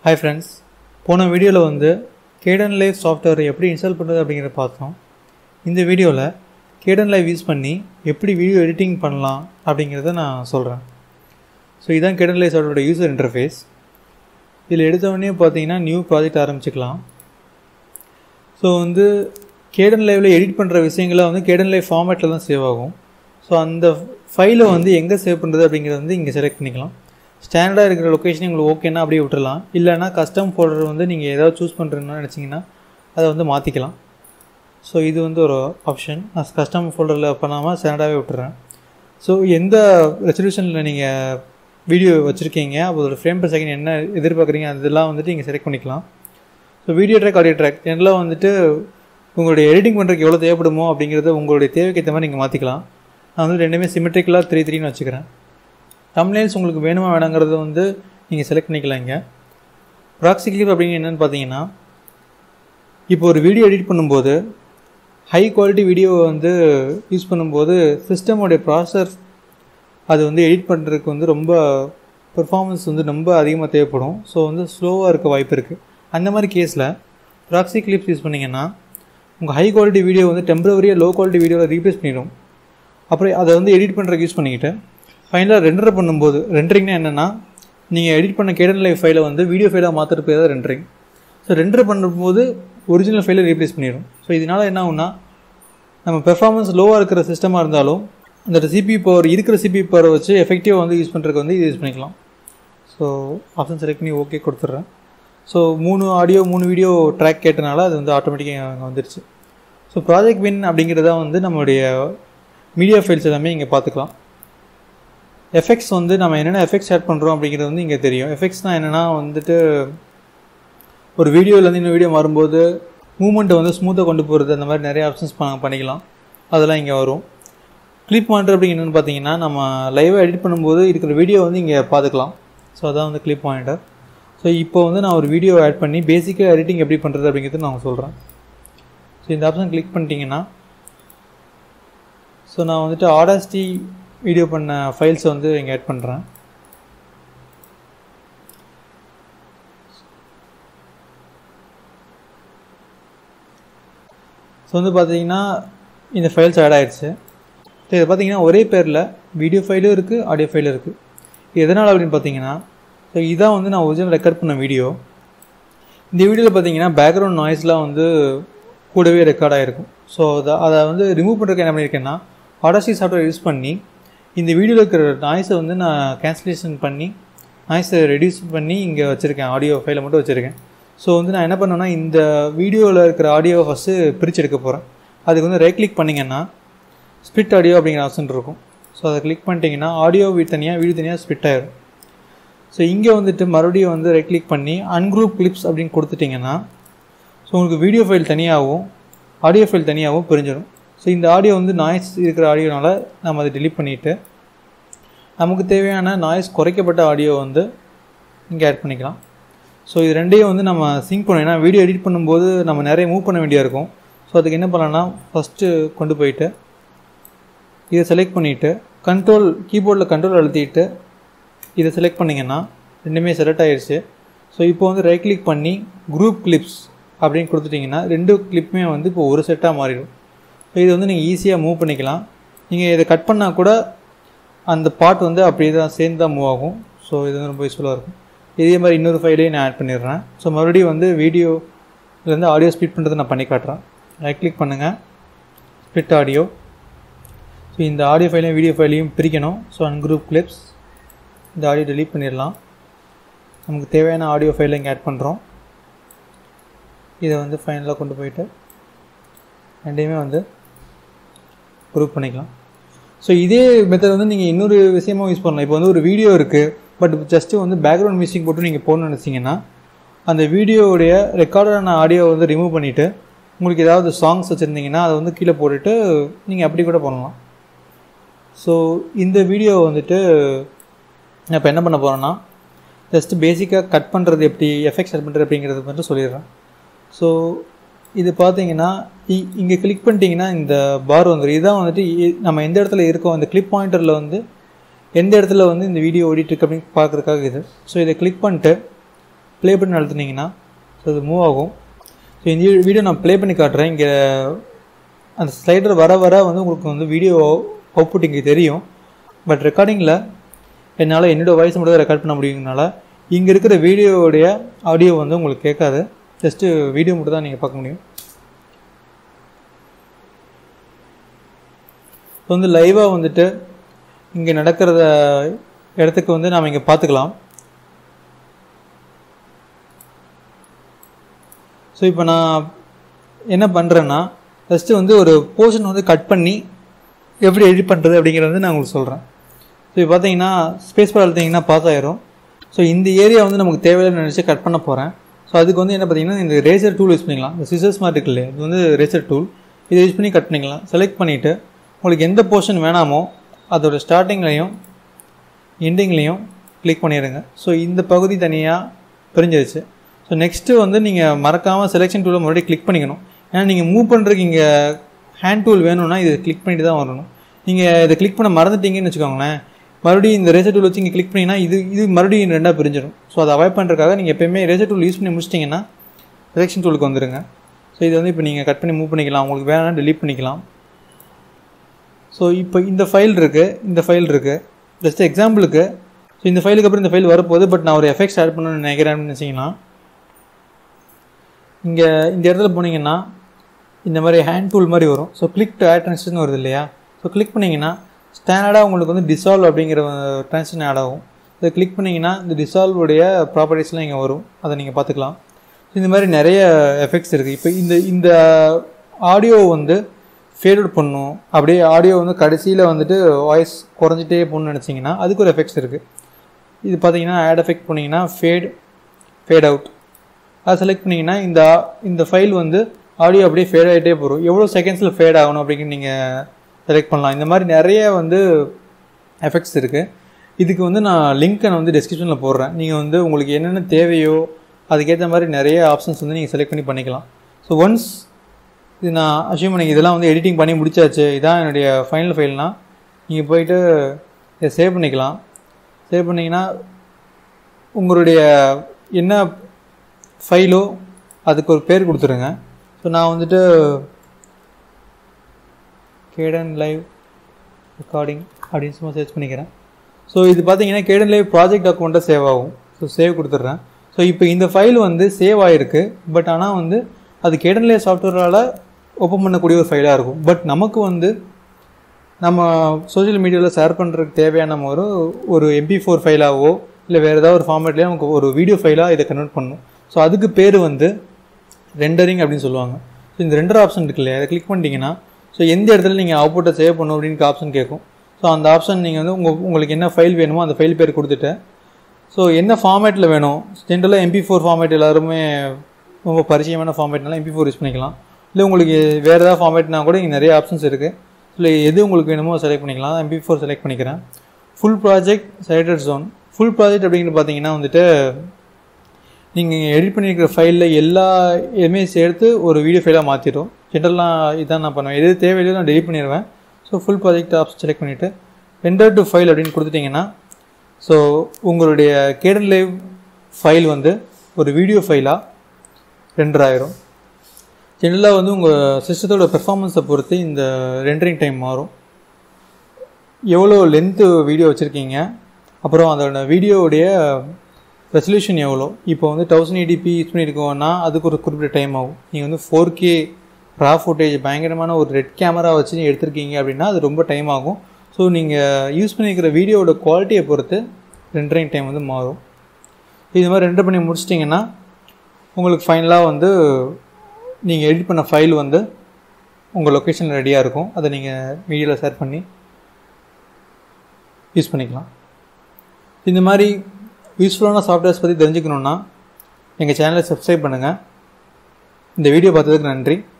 hi friends போன வீடியோவில் வந்து கேடன் லைவ் சாஃப்ட்வேர் எப்படி இன்ஸ்டால் பண்ணுறது அப்படிங்கிறத பார்த்தோம் இந்த வீடியோவில் கேடன் லைவ் யூஸ் பண்ணி எப்படி வீடியோ எடிட்டிங் பண்ணலாம் அப்படிங்கிறத நான் சொல்கிறேன் ஸோ இதான் கேடன் லைவ் சாஃப்ட்வேரோட யூசர் இன்டர்ஃபேஸ் இதில் எடுத்தவொடனே பார்த்தீங்கன்னா நியூ ப்ராஜெக்ட் ஆரம்பிச்சுக்கலாம் ஸோ வந்து கேடன் லைவில் எடிட் பண்ணுற விஷயங்கள்லாம் வந்து கேடன் லைவ் ஃபார்மேட்டில் தான் சேவ் ஆகும் ஸோ அந்த ஃபைலை வந்து எங்கே சேவ் பண்ணுறது அப்படிங்கிறத வந்து இங்கே செலக்ட் பண்ணிக்கலாம் ஸ்டாண்டர்டாக இருக்கிற லொக்கேஷன் உங்களுக்கு ஓகேன்னா அப்படியே விட்டுறலாம் இல்லைனா கஸ்டம் ஃபோல்டர் வந்து நீங்கள் ஏதாவது சூஸ் பண்ணுறீங்கன்னு நினச்சிங்கன்னா அதை வந்து மாற்றிக்கலாம் ஸோ இது வந்து ஒரு ஆப்ஷன் நான் கஸ்டம் ஃபோல்டரில் பண்ணாமல் ஸ்டாண்டர்டாகவே விட்டுறேன் ஸோ எந்த ரெசல்யூஷனில் நீங்கள் வீடியோ வச்சுருக்கீங்க அதோட ஃப்ரேம் பர் செகண்ட் என்ன எதிர்பார்க்குறீங்க அதெல்லாம் வந்துட்டு நீங்கள் செலக்ட் பண்ணிக்கலாம் so video track audio track இதெல்லாம் வந்துட்டு உங்களுடைய எடிட்டிங் பண்ணுறதுக்கு எவ்வளோ தேவைப்படுமோ அப்படிங்கிறத உங்களுடைய தேவைக்கு ஏற்ற மாதிரி நீங்கள் மாற்றிக்கலாம் நான் வந்து ரெண்டுமே சிமெட்ரிக்கலாக த்ரீ த்ரீன்னு வச்சுக்கிறேன் தம்ப்நெயில்ஸ் உங்களுக்கு வேணுமா வேணாங்கிறத வந்து நீங்கள் செலக்ட் பண்ணிக்கலாம் இங்கே ப்ராக்ஸி கிளிப் அப்படிங்க என்னென்னு பார்த்தீங்கன்னா இப்போ ஒரு வீடியோ எடிட் பண்ணும்போது ஹை குவாலிட்டி வீடியோவை வந்து யூஸ் பண்ணும்போது சிஸ்டமோடைய ப்ராசர் அது வந்து எடிட் பண்ணுறதுக்கு வந்து ரொம்ப பெர்ஃபார்மன்ஸ் வந்து ரொம்ப அதிகமாக தேவைப்படும் ஸோ வந்து ஸ்லோவாக இருக்க வாய்ப்பு இருக்குது அந்த மாதிரி கேஸில் ப்ராக்ஸி கிளிப்ஸ் யூஸ் பண்ணிங்கன்னா உங்கள் ஹை குவாலிட்டி வீடியோ வந்து டெம்பரவரியாக லோ குவாலிட்டி வீடியோவில் ரீப்ளேஸ் பண்ணிடும் அப்புறம் அதை வந்து எடிட் பண்ணுறதுக்கு யூஸ் பண்ணிக்கிட்டு ஃபைனலாக ரெண்டர் பண்ணும்போது ரெண்டரிங்னா என்னென்னா நீங்கள் எடிட் பண்ண கேடன் லைவ் ஃபைலை வந்து வீடியோ ஃபைலாக மாற்றுறது பேர் தான் ரெண்டரிங் ஸோ ரெண்டர் பண்ணும்போது ஒரிஜினல் ஃபைலை ரீப்ளேஸ் பண்ணிடும் ஸோ இதனால் என்ன ஆகும்னா நம்ம பெர்ஃபார்மன்ஸ் லோவாக இருக்கிற சிஸ்டமாக இருந்தாலும் அந்த சிபி பவர் இருக்கிற சிபி பவரை வச்சு எஃபெக்டிவாக வந்து யூஸ் பண்ணுறதுக்கு வந்து இது யூஸ் பண்ணிக்கலாம் ஸோ ஆப்ஷன் செலக்ட் பண்ணி ஓகே கொடுத்துட்றேன் ஸோ மூணு ஆடியோ மூணு வீடியோ ட்ராக் கேட்டனால அது வந்து ஆட்டோமேட்டிக்காக அங்கே வந்துருச்சு ஸோ ப்ராஜெக்ட் வின் அப்படிங்கிறத வந்து நம்மளுடைய மீடியா ஃபைல்ஸ் எல்லாமே இங்கே பார்த்துக்கலாம் எஃபெக்ட்ஸ் வந்து நம்ம என்னென்ன எஃபெக்ட்ஸ் ஆட் பண்ணுறோம் அப்படிங்கிறது வந்து இங்கே தெரியும் எஃபெக்ட்ஸ்னால் என்னென்னா வந்துட்டு ஒரு வீடியோலேருந்து இன்னும் வீடியோ மாறும்போது மூமெண்ட்டை வந்து ஸ்மூத்தாக கொண்டு போகிறது அந்த மாதிரி நிறைய ஆப்ஷன்ஸ் பண்ணிக்கலாம் அதெல்லாம் இங்கே வரும் கிளிப் மானிட்டர் அப்படிங்க என்னென்னு பார்த்தீங்கன்னா நம்ம லைவாக எடிட் பண்ணும்போது இருக்கிற வீடியோ வந்து இங்கே பார்த்துக்கலாம் ஸோ அதான் வந்து கிளிப் மானிட்டர் ஸோ இப்போ வந்து நான் ஒரு வீடியோ ஆட் பண்ணி பேசிக்காக எடிட்டிங் எப்படி பண்ணுறது அப்படிங்கிறது நான் சொல்கிறேன் ஸோ இந்த ஆப்ஷன் கிளிக் பண்ணிட்டீங்கன்னா ஸோ நான் வந்துட்டு ஆடாஸ்டி வீடியோ பண்ண ஃபைல்ஸை வந்து இங்கே ஆட் பண்ணுறேன் ஸோ வந்து பார்த்தீங்கன்னா இந்த ஃபைல்ஸ் ஆட் ஆகிடுச்சு ஸோ இது பார்த்தீங்கன்னா ஒரே பேரில் வீடியோ ஃபைலும் இருக்குது ஆடியோ ஃபைலும் இருக்குது எதனால் அப்படின்னு பார்த்தீங்கன்னா ஸோ இதான் வந்து நான் ஒரிஜினல் ரெக்கார்ட் பண்ண வீடியோ இந்த வீடியோவில் பார்த்தீங்கன்னா பேக்ரவுண்ட் நாய்ஸ்லாம் வந்து கூடவே ரெக்கார்ட் ஆகிருக்கும் ஸோ அதை அதை வந்து ரிமூவ் பண்ணுறதுக்கு என்ன பண்ணியிருக்கேன்னா ஆடாசி சாஃப்ட்வேர் யூஸ் பண்ணி இந்த வீடியோவில் இருக்கிற நாய்ஸை வந்து நான் கேன்சலேஷன் பண்ணி நாய்ஸை ரெடியூஸ் பண்ணி இங்கே வச்சுருக்கேன் ஆடியோ ஃபைலை மட்டும் வச்சுருக்கேன் ஸோ வந்து நான் என்ன பண்ணேன்னா இந்த வீடியோவில் இருக்கிற ஆடியோவை ஃபஸ்ட்டு பிரித்து எடுக்க போகிறேன் அதுக்கு வந்து ரைட் கிளிக் பண்ணிங்கன்னா ஸ்பிட் ஆடியோ அப்படிங்கிற ஆப்ஷன் இருக்கும் ஸோ அதை கிளிக் பண்ணிட்டீங்கன்னா ஆடியோ தனியாக வீடியோ தனியாக ஸ்பிட் ஆயிரும் ஸோ இங்கே வந்துட்டு மறுபடியும் வந்து ரைட் கிளிக் பண்ணி அன்குரூப் கிளிப்ஸ் அப்படின்னு கொடுத்துட்டிங்கன்னா ஸோ உங்களுக்கு வீடியோ ஃபைல் தனியாகவும் ஆடியோ ஃபைல் தனியாகவும் பிரிஞ்சிடும் ஸோ இந்த ஆடியோ வந்து நாய்ஸ் இருக்கிற ஆடியோனால நம்ம அதை டிலீட் பண்ணிவிட்டு நமக்கு தேவையான நாய்ஸ் குறைக்கப்பட்ட ஆடியோ வந்து இங்கே ஆட் பண்ணிக்கலாம் ஸோ இது ரெண்டையும் வந்து நம்ம சிங்க் பண்ணோம் ஏன்னா வீடியோ எடிட் பண்ணும்போது நம்ம நிறைய மூவ் பண்ண வேண்டியா இருக்கும் ஸோ அதுக்கு என்ன பண்ணலாம்னா ஃபஸ்ட்டு கொண்டு போயிட்டு இதை செலக்ட் பண்ணிவிட்டு கண்ட்ரோல் கீபோர்டில் கண்ட்ரோல் அழுத்திட்டு இதை செலக்ட் பண்ணிங்கன்னா ரெண்டுமே செலக்ட் ஆகிடுச்சு ஸோ இப்போ வந்து ரைட் கிளிக் பண்ணி குரூப் கிளிப்ஸ் அப்படின்னு கொடுத்துட்டிங்கன்னா ரெண்டு கிளிப்புமே வந்து இப்போ ஒரு செட்டாக மாறிடும் ஸோ இது வந்து நீங்கள் ஈஸியாக மூவ் பண்ணிக்கலாம் நீங்கள் இதை கட் பண்ணால் கூட அந்த பார்ட் வந்து அப்படியே தான் சேர்ந்து தான் மூவ் ஆகும் ஸோ இது வந்து ரொம்ப யூஸ்ஃபுல்லாக இருக்கும் இதே மாதிரி இன்னொரு ஃபைலையும் நான் ஆட் பண்ணிடுறேன் ஸோ மறுபடியும் வந்து வீடியோலேருந்து ஆடியோ ஸ்பிட் பண்ணுறது நான் பண்ணி காட்டுறேன் ரைட் கிளிக் பண்ணுங்கள் ஸ்பிட் ஆடியோ ஸோ இந்த ஆடியோ ஃபைலையும் வீடியோ ஃபைலையும் பிரிக்கணும் ஸோ அன்குரூப் கிளிப்ஸ் இந்த ஆடியோ டெலீட் பண்ணிடலாம் நமக்கு தேவையான ஆடியோ ஃபைலை இங்கே ஆட் பண்ணுறோம் இதை வந்து ஃபைனலாக கொண்டு போயிட்டு ரெண்டையுமே வந்து குரூப் பண்ணிக்கலாம் ஸோ இதே மெத்தட் வந்து நீங்கள் இன்னொரு விஷயமாக யூஸ் பண்ணலாம் இப்போ வந்து ஒரு வீடியோ இருக்குது பட் ஜஸ்ட்டு வந்து பேக்ரவுண்ட் மியூசிக் போட்டு நீங்கள் போகணும்னு நினச்சிங்கன்னா அந்த வீடியோவுடைய ரெக்கார்டான ஆடியோ வந்து ரிமூவ் பண்ணிவிட்டு உங்களுக்கு ஏதாவது சாங்ஸ் வச்சுருந்தீங்கன்னா அதை வந்து கீழே போட்டுட்டு நீங்கள் அப்படி கூட பண்ணலாம் ஸோ இந்த வீடியோ வந்துட்டு நான் இப்போ என்ன பண்ண போகிறேன்னா ஜஸ்ட்டு பேசிக்காக கட் பண்ணுறது எப்படி எஃபெக்ட்ஸ் கட் பண்ணுறது அப்படிங்கிறது மட்டும் சொல்லிடுறேன் ஸோ இது பார்த்தீங்கன்னா இங்கே கிளிக் பண்ணிட்டீங்கன்னா இந்த பார் வந்துடும் இதுதான் வந்துட்டு நம்ம எந்த இடத்துல இருக்கோம் அந்த கிளிப் பாயிண்டரில் வந்து எந்த இடத்துல வந்து இந்த வீடியோ ஓடிட்டுருக்கு அப்படின்னு பார்க்குறதுக்காக இது ஸோ இதை கிளிக் பண்ணிட்டு ப்ளே பண்ணி அழுத்துனீங்கன்னா ஸோ அது மூவ் ஆகும் ஸோ இந்த வீடியோ நான் ப்ளே பண்ணி காட்டுறேன் இங்கே அந்த ஸ்லைடர் வர வர வந்து உங்களுக்கு வந்து வீடியோ அவுட்புட் இங்கே தெரியும் பட் ரெக்கார்டிங்கில் என்னால் என்னோடய வாய்ஸ் மட்டும் ரெக்கார்ட் பண்ண முடியுங்கனால இங்கே இருக்கிற வீடியோவுடைய ஆடியோ வந்து உங்களுக்கு கேட்காது ஜஸ்ட்டு வீடியோ மட்டும் தான் நீங்கள் பார்க்க முடியும் இப்போ வந்து லைவாக வந்துட்டு இங்கே நடக்கிறத இடத்துக்கு வந்து நாம் இங்கே பார்த்துக்கலாம் ஸோ இப்போ நான் என்ன பண்ணுறேன்னா ஃபஸ்ட்டு வந்து ஒரு போர்ஷன் வந்து கட் பண்ணி எப்படி எடிட் பண்ணுறது அப்படிங்கிறத வந்து நான் உங்களுக்கு சொல்கிறேன் ஸோ இப்போ பார்த்தீங்கன்னா ஸ்பேஸ் பார் அழுத்திங்கன்னா பாஸ் ஆயிரும் ஸோ இந்த ஏரியா வந்து நமக்கு தேவையில்லைன்னு நினச்சி கட் பண்ண போகிறேன் ஸோ அதுக்கு வந்து என்ன பார்த்தீங்கன்னா இந்த ரேசர் டூல் யூஸ் பண்ணிக்கலாம் இந்த சிசர்ஸ் மாதிரி இருக்கு இல்லையா இது வந்து ரேசர் டூல் இதை யூஸ் பண்ணி கட் பண்ணிக்கலாம் செலக்ட் பண்ணிவிட்டு உங்களுக்கு எந்த போர்ஷன் வேணாமோ அதோட ஸ்டார்டிங்லேயும் எண்டிங்லேயும் கிளிக் பண்ணிடுங்க ஸோ இந்த பகுதி தனியாக பிரிஞ்சிருச்சு ஸோ நெக்ஸ்ட்டு வந்து நீங்கள் மறக்காமல் செலெக்ஷன் டூலை மறுபடியும் கிளிக் பண்ணிக்கணும் ஏன்னா நீங்கள் மூவ் பண்ணுறதுக்கு இங்கே ஹேண்ட் டூல் வேணும்னா இதை கிளிக் பண்ணிட்டு தான் வரணும் நீங்கள் இதை கிளிக் பண்ண மறந்துட்டீங்கன்னு வச்சுக்கோங்களேன் மறுபடியும் இந்த ரேசர் டூல் வச்சு இங்கே கிளிக் பண்ணிங்கன்னா இது இது மறுபடியும் ரெண்டாக பிரிஞ்சிடும் ஸோ அதை அவாய்ட் பண்ணுறதுக்காக நீங்கள் எப்பயுமே ரேசர் டூல் யூஸ் பண்ணி முடிச்சிட்டிங்கன்னா செலெக்ஷன் டூலுக்கு வந்துடுங்க ஸோ இது வந்து இப்போ நீங்கள் கட் பண்ணி மூவ் பண்ணிக்கலாம் உங்களுக்கு வேணால் delete பண்ணிக்கலாம் ஸோ இப்போ இந்த ஃபைல் இருக்குது இந்த ஃபைல் இருக்குது ஜஸ்ட் எக்ஸாம்பிளுக்கு ஸோ இந்த ஃபைலுக்கு அப்புறம் இந்த ஃபைல் வரப்போகுது பட் நான் ஒரு எஃபெக்ட்ஸ் ஆட் பண்ணணும்னு நினைக்கிறேன்னு நினச்சிங்கன்னா இங்கே இந்த இடத்துல போனீங்கன்னா இந்த மாதிரி ஹேண்ட் டூல் மாதிரி வரும் so click to add translation வருது இல்லையா ஸோ கிளிக் பண்ணிங்கன்னா ஸ்டாண்டர்டாக உங்களுக்கு வந்து டிசால்வ் அப்படிங்கிற ட்ரான்ஸ்லேஷன் ஆட் ஆகும் இதை கிளிக் பண்ணிங்கன்னா இந்த dissolve உடைய ப்ராப்பர்ட்டிஸ்லாம் இங்கே வரும் அதை நீங்கள் பார்த்துக்கலாம் இந்த மாதிரி நிறைய எஃபெக்ட்ஸ் இருக்குது இப்போ இந்த இந்த ஆடியோ வந்து ஃபேட் அவுட் பண்ணும் அப்படியே ஆடியோ வந்து கடைசியில் வந்துட்டு வாய்ஸ் குறைஞ்சிட்டே போகணும்னு நினச்சிங்கன்னா அதுக்கு ஒரு எஃபெக்ட்ஸ் இருக்குது இது பார்த்தீங்கன்னா ஆட் எஃபெக்ட் பண்ணிங்கன்னா ஃபேட் ஃபேட் அவுட் அதை செலக்ட் பண்ணிங்கன்னா இந்த இந்த ஃபைல் வந்து ஆடியோ அப்படியே ஃபேட் ஆகிட்டே போகும் எவ்வளோ செகண்ட்ஸில் ஃபேட் ஆகணும் அப்படின்னு நீங்கள் செலக்ட் பண்ணலாம் இந்த மாதிரி நிறைய வந்து எஃபெக்ட்ஸ் இருக்குது இதுக்கு வந்து நான் லிங்க்கை நான் வந்து டிஸ்கிரிப்ஷனில் போடுறேன் நீங்கள் வந்து உங்களுக்கு என்னென்ன தேவையோ அதுக்கேற்ற மாதிரி நிறைய ஆப்ஷன்ஸ் வந்து நீங்கள் செலக்ட் பண்ணி பண்ணிக்கலாம் ஸோ ஒன்ஸ் இது நான் அசியூம் பண்ணி இதெல்லாம் வந்து எடிட்டிங் பண்ணி முடிச்சாச்சு இதான் என்னுடைய ஃபைனல் ஃபைல்னா நீங்கள் போயிட்டு இதை சேவ் பண்ணிக்கலாம் சேவ் பண்ணிங்கன்னா உங்களுடைய என்ன ஃபைலோ அதுக்கு ஒரு பேர் கொடுத்துருங்க ஸோ நான் வந்துட்டு கேடன் லைவ் ரெக்கார்டிங் அப்படின்னு சும்மா சர்ச் பண்ணிக்கிறேன் ஸோ இது பார்த்தீங்கன்னா கேடன் லைவ் ப்ராஜெக்ட் அக்கௌண்ட்டாக சேவ் ஆகும் ஸோ சேவ் கொடுத்துட்றேன் ஸோ இப்போ இந்த ஃபைல் வந்து சேவ் ஆகிருக்கு பட் ஆனால் வந்து அது கேடன் லைவ் சாஃப்ட்வேரால் ஓப்பன் பண்ணக்கூடிய ஒரு ஃபைலாக இருக்கும் பட் நமக்கு வந்து நம்ம சோஷியல் மீடியாவில் ஷேர் பண்ணுறதுக்கு தேவையான ஒரு ஒரு எம்பி ஃபோர் ஃபைலாகவோ இல்லை வேறு ஏதாவது ஒரு ஃபார்மேட்லேயே நமக்கு ஒரு வீடியோ ஃபைலாக இதை கன்வெர்ட் பண்ணணும் ஸோ அதுக்கு பேர் வந்து ரெண்டரிங் அப்படின்னு சொல்லுவாங்க ஸோ இந்த ரெண்டர் ஆப்ஷன் இருக்கு இல்லையா அதை கிளிக் பண்ணிட்டீங்கன்னா ஸோ எந்த இடத்துல நீங்கள் அவுட்புட்டை சேவ் பண்ணணும் அப்படின்னு ஆப்ஷன் கேட்கும் ஸோ அந்த ஆப்ஷன் நீங்கள் வந்து உங்கள் உங்களுக்கு என்ன ஃபைல் வேணுமோ அந்த ஃபைல் பேர் கொடுத்துட்டு ஸோ என்ன ஃபார்மேட்டில் வேணும் ஜென்ரலாக எம்பி ஃபோர் ஃபார்மேட் எல்லாருமே ரொம்ப பரிச்சயமான ஃபார்மேட்னால எம்பி ஃபோர் யூஸ் பண்ணிக்கலாம் இல்லை உங்களுக்கு வேறு ஏதாவது ஃபார்மேட்னா கூட இங்கே நிறைய ஆப்ஷன்ஸ் இருக்குது இல்லை எது உங்களுக்கு வேணுமோ செலக்ட் பண்ணிக்கலாம் எம்பி ஃபோர் செலக்ட் பண்ணிக்கிறேன் full project selected zone full project அப்படிங்கிறது பார்த்தீங்கன்னா வந்துட்டு நீங்கள் எடிட் பண்ணியிருக்கிற ஃபைலில் எல்லா எதுவுமே சேர்த்து ஒரு வீடியோ ஃபைலாக மாற்றிடும் ஜென்ரலாக இதான் நான் பண்ணுவேன் எது தேவையில்லையோ நான் டெலிட் பண்ணிடுவேன் so full project option select பண்ணிவிட்டு ரெண்டர் டு ஃபைல் அப்படின்னு கொடுத்துட்டிங்கன்னா ஸோ உங்களுடைய கேடன் லைவ் ஃபைல் வந்து ஒரு வீடியோ ஃபைலாக ரெண்டர் ஆயிரும் ஜென்ரலாக வந்து உங்கள் சிஸ்டத்தோட பெர்ஃபார்மன்ஸை பொறுத்து இந்த ரெண்டரிங் டைம் மாறும் எவ்வளோ லென்த்து வீடியோ வச்சுருக்கீங்க அப்புறம் அதோட வீடியோவுடைய ரெசல்யூஷன் எவ்வளோ இப்போ வந்து தௌசண்ட் எயிட்டிபி யூஸ் பண்ணியிருக்கோன்னா அதுக்கு ஒரு குறிப்பிட்ட டைம் ஆகும் நீங்கள் வந்து ஃபோர் கே ரா ஃபுட்டேஜ் பயங்கரமான ஒரு ரெட் கேமரா வச்சு நீங்க எடுத்திருக்கீங்க அப்படின்னா அது ரொம்ப டைம் ஆகும் ஸோ நீங்கள் யூஸ் பண்ணியிருக்கிற வீடியோவோட குவாலிட்டியை பொறுத்து ரெண்டரிங் டைம் வந்து மாறும் இது மாதிரி ரெண்டர் பண்ணி முடிச்சிட்டிங்கன்னா உங்களுக்கு ஃபைனலாக வந்து நீங்கள் எடிட் பண்ண ஃபைல் வந்து உங்கள் லொக்கேஷன் ரெடியாக இருக்கும் அதை நீங்கள் வீடியோவில் ஷேர் பண்ணி யூஸ் பண்ணிக்கலாம் இந்த மாதிரி யூஸ்ஃபுல்லான சாஃப்ட்வேர்ஸ் பற்றி தெரிஞ்சுக்கணுன்னா எங்கள் சேனலை சப்ஸ்கிரைப் பண்ணுங்கள் இந்த வீடியோ பார்த்ததுக்கு நன்றி